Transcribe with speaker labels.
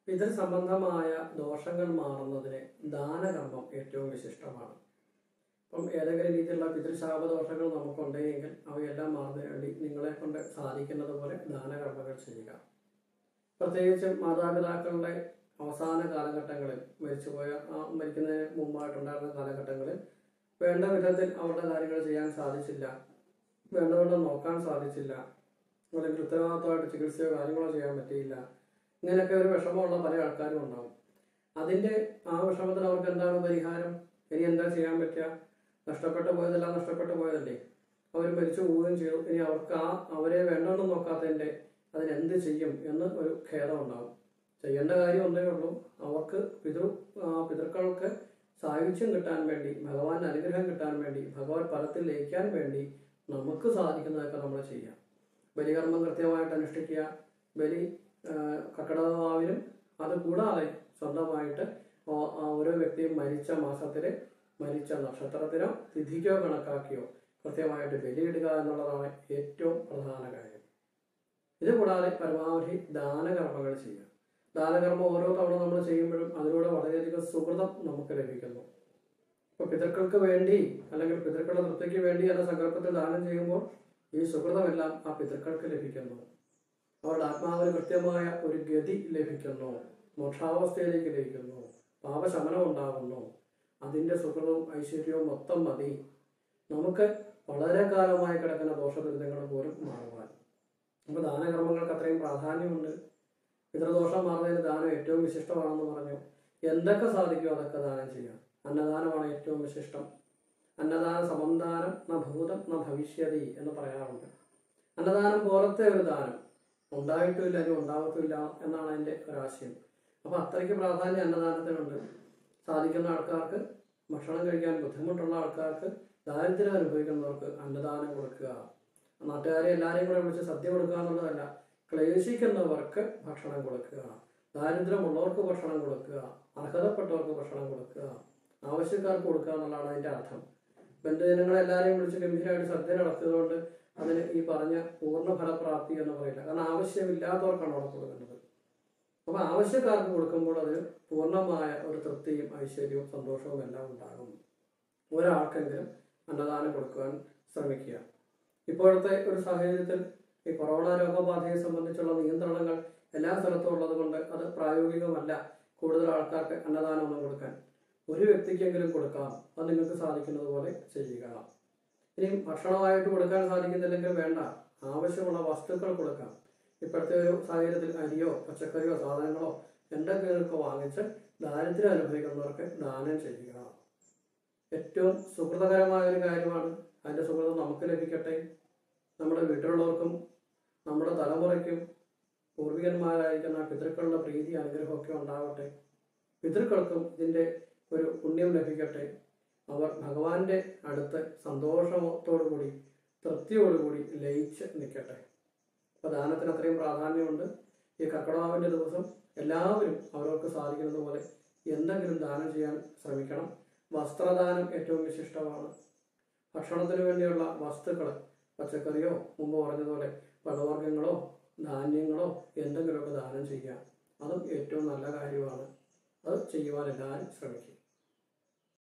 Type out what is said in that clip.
Speaker 1: പിതൃ സംബന്ധമായ ദോഷങ്ങൾ മാറുന്നതിന് ദാനകർമ്മം ഏറ്റവും വിശിഷ്ടമാണ് അപ്പം ഏതെങ്കിലും രീതിയിലുള്ള പിതൃശാപദോഷങ്ങൾ നമുക്കുണ്ടെങ്കിൽ അവയെല്ലാം മാറുന്നതിന് വേണ്ടി നിങ്ങളെ കൊണ്ട് സാധിക്കുന്നത് പോലെ ദാനകർമ്മങ്ങൾ ചെയ്യുക പ്രത്യേകിച്ചും മാതാപിതാക്കളുടെ അവസാന കാലഘട്ടങ്ങളിൽ മരിച്ചുപോയ ആ മരിക്കുന്നതിന് മുമ്പായിട്ടുണ്ടായിരുന്ന കാലഘട്ടങ്ങളിൽ വേണ്ട വിധത്തിൽ അവരുടെ കാര്യങ്ങൾ ചെയ്യാൻ സാധിച്ചില്ല വേണ്ടവണ്ണം നോക്കാൻ സാധിച്ചില്ല അല്ലെങ്കിൽ ഉത്തരവാദിത്തമായിട്ട് ചികിത്സയോ കാര്യങ്ങളോ ചെയ്യാൻ പറ്റിയില്ല ഇങ്ങനെയൊക്കെ ഒരു വിഷമമുള്ള പല ആൾക്കാരും ഉണ്ടാവും അതിൻ്റെ ആ വിഷമത്തിന് അവർക്ക് എന്താണ് പരിഹാരം ഇനി എന്താ ചെയ്യാൻ പറ്റുക നഷ്ടപ്പെട്ടു പോയതെല്ലാം നഷ്ടപ്പെട്ടു പോയതല്ലേ അവർ മരിച്ചു പോവുകയും ചെയ്തു ഇനി അവർക്ക് ആ അവരെ വേണ്ടെന്ന് നോക്കാത്തതിൻ്റെ അതിനെന്ത് ചെയ്യും എന്ന് ഒരു ഖേദം ഉണ്ടാവും ചെയ്യേണ്ട കാര്യം ഒന്നേ ഉള്ളൂ അവർക്ക് പിതൃ ആ പിതൃക്കൾക്ക് സായുജ്യം കിട്ടാൻ വേണ്ടി ഭഗവാന്റെ അനുഗ്രഹം കിട്ടാൻ വേണ്ടി ഭഗവാൻ ഫലത്തിൽ ലയിക്കാൻ വേണ്ടി നമുക്ക് സാധിക്കുന്നതൊക്കെ നമ്മൾ ചെയ്യാം ബലികർമ്മം കൃത്യമായിട്ട് അനുഷ്ഠിക്കുക ബലി കക്കടവാവിനും അത് കൂടാതെ സ്വന്തമായിട്ട് ഓ- ആ ഓരോ വ്യക്തിയും മരിച്ച മാസത്തിൽ മരിച്ച നക്ഷത്രത്തിനോ തിഥിക്കോ കണക്കാക്കിയോ കൃത്യമായിട്ട് ബലിയിടുക എന്നുള്ളതാണ് ഏറ്റവും പ്രധാന കാര്യം ഇത് കൂടാതെ പരമാവധി ദാനകർമ്മങ്ങൾ ചെയ്യുക ദാനകർമ്മം ഓരോ തവണ നമ്മൾ ചെയ്യുമ്പോഴും അതിലൂടെ വളരെയധികം സുഹൃതം നമുക്ക് ലഭിക്കുന്നു ഇപ്പൊ പിതൃക്കൾക്ക് വേണ്ടി അല്ലെങ്കിൽ പിതൃക്കളുടെ തൃപ്തിക്ക് വേണ്ടി എന്ന സങ്കല്പത്തിൽ ദാനം ചെയ്യുമ്പോൾ ഈ സുഹൃതമെല്ലാം ആ പിതൃക്കൾക്ക് ലഭിക്കുന്നു അവരുടെ ആത്മാവിന് കൃത്യമായ ഒരു ഗതി ലഭിക്കുന്നു മോക്ഷാവസ്ഥയിലേക്ക് ലഭിക്കുന്നു പാപശമനം ഉണ്ടാകുന്നു അതിൻ്റെ സുഹൃതവും ഐശ്വര്യവും മൊത്തം മതി നമുക്ക് വളരെ കാലമായി കിടക്കുന്ന ദോഷദുരിതങ്ങൾ പോലും മാറുവാൻ അപ്പോൾ ദാനകർമ്മങ്ങൾക്ക് അത്രയും പ്രാധാന്യമുണ്ട് പിതൃദോഷം മാറുന്നതിന് ദാനം ഏറ്റവും വിശിഷ്ടമാണെന്ന് പറഞ്ഞു എന്തൊക്കെ സാധിക്കുമോ അതൊക്കെ ദാനം ചെയ്യാം അന്നദാനമാണ് ഏറ്റവും വിശിഷ്ടം അന്നദാന സമന്ദാനം ന ഭൂതം ന ഭവിഷ്യതി എന്ന് പറയാറുണ്ട് അന്നദാനം പോലത്തെ ഒരു ദാനം ഉണ്ടായിട്ടുമില്ല ഇനി ഉണ്ടാവത്തുമില്ല എന്നാണ് അതിൻ്റെ ഒരാശയം അപ്പോൾ അത്രയ്ക്ക് പ്രാധാന്യം അന്നദാനത്തിനുണ്ട് സാധിക്കുന്ന ആൾക്കാർക്ക് ഭക്ഷണം കഴിക്കാൻ ബുദ്ധിമുട്ടുള്ള ആൾക്കാർക്ക് ദാരിദ്ര്യം അനുഭവിക്കുന്നവർക്ക് അന്നദാനം കൊടുക്കുക നാട്ടുകാരെ എല്ലാവരെയും കൂടെ വിളിച്ച് സദ്യ കൊടുക്കുക എന്നുള്ളതല്ല ക്ലേശിക്കുന്നവർക്ക് ഭക്ഷണം കൊടുക്കുക ദാരിദ്ര്യമുള്ളവർക്ക് ഭക്ഷണം കൊടുക്കുക അർഹതപ്പെട്ടവർക്ക് ഭക്ഷണം കൊടുക്കുക ആവശ്യക്കാർക്ക് കൊടുക്കുക എന്നുള്ളതാണ് അതിൻ്റെ അർത്ഥം ബന്ധുജനങ്ങളെ എല്ലാവരെയും വിളിച്ച് ഗംഭീരമായിട്ട് സദ്യ നടത്തിയതുകൊണ്ട് അതിന് ഈ പറഞ്ഞ പൂർണ്ണ ഫലപ്രാപ്തി എന്ന് പറയില്ല കാരണം ആവശ്യമില്ലാത്തവർക്കാണ് അവിടെ കൊടുക്കുന്നത് അപ്പോൾ ആവശ്യക്കാർക്ക് കൊടുക്കുമ്പോൾ അതിന് പൂർണ്ണമായ ഒരു തൃപ്തിയും ഐശ്വര്യവും സന്തോഷവും എല്ലാം ഉണ്ടാകും ഒരാൾക്കെങ്കിലും അന്നദാനം കൊടുക്കുവാൻ ശ്രമിക്കുക ഇപ്പോഴത്തെ ഒരു സാഹചര്യത്തിൽ ഈ കൊറോണ രോഗബാധയെ സംബന്ധിച്ചുള്ള നിയന്ത്രണങ്ങൾ എല്ലാ സ്ഥലത്തും ഉള്ളത് കൊണ്ട് അത് പ്രായോഗികമല്ല കൂടുതൽ ആൾക്കാർക്ക് അന്നദാനം ഒന്നും കൊടുക്കാൻ ഒരു വ്യക്തിക്കെങ്കിലും കൊടുക്കാം അത് നിങ്ങൾക്ക് സാധിക്കുന്നത് പോലെ ചെയ്യുക ഇനി ഭക്ഷണമായിട്ട് കൊടുക്കാൻ സാധിക്കുന്നില്ലെങ്കിൽ വേണ്ട ആവശ്യമുള്ള വസ്തുക്കൾ കൊടുക്കാം ഇപ്പോഴത്തെ ഒരു സാഹചര്യത്തിൽ അരിയോ പച്ചക്കറിയോ സാധനങ്ങളോ എന്തെങ്കിലുമൊക്കെ വാങ്ങിച്ച് ദാരിദ്ര്യം അനുഭവിക്കുന്നവർക്ക് ദാനം ചെയ്യുക ഏറ്റവും സുഹൃതകരമായ ഒരു കാര്യമാണ് അതിൻ്റെ സുഹൃതം നമുക്ക് ലഭിക്കട്ടെ നമ്മുടെ വീട്ടിലുള്ളവർക്കും നമ്മുടെ തലമുറയ്ക്കും പൂർവികന്മാരായിരിക്കുന്ന പിതൃക്കളുടെ പ്രീതി അനുഗ്രഹമൊക്കെ ഉണ്ടാവട്ടെ പിതൃക്കൾക്കും ഇതിൻ്റെ ഒരു പുണ്യം ലഭിക്കട്ടെ അവർ ഭഗവാന്റെ അടുത്ത് സന്തോഷത്തോടു കൂടി തൃപ്തിയോടുകൂടി ലയിച്ച് നിൽക്കട്ടെ അപ്പോൾ ദാനത്തിന് അത്രയും പ്രാധാന്യമുണ്ട് ഈ കർക്കടവാവിൻ്റെ ദിവസം എല്ലാവരും അവരവർക്ക് സാധിക്കുന്നത് പോലെ എന്തെങ്കിലും ദാനം ചെയ്യാൻ ശ്രമിക്കണം വസ്ത്രദാനം ഏറ്റവും വിശിഷ്ടമാണ് ഭക്ഷണത്തിന് വേണ്ടിയുള്ള വസ്തുക്കൾ പച്ചക്കറിയോ മുമ്പ് പറഞ്ഞതുപോലെ പഴവർഗ്ഗങ്ങളോ ധാന്യങ്ങളോ എന്തെങ്കിലുമൊക്കെ ദാനം ചെയ്യാം അതും ഏറ്റവും നല്ല കാര്യമാണ് അത് ചെയ്യുവാൻ എല്ലാവരും ശ്രമിക്കുക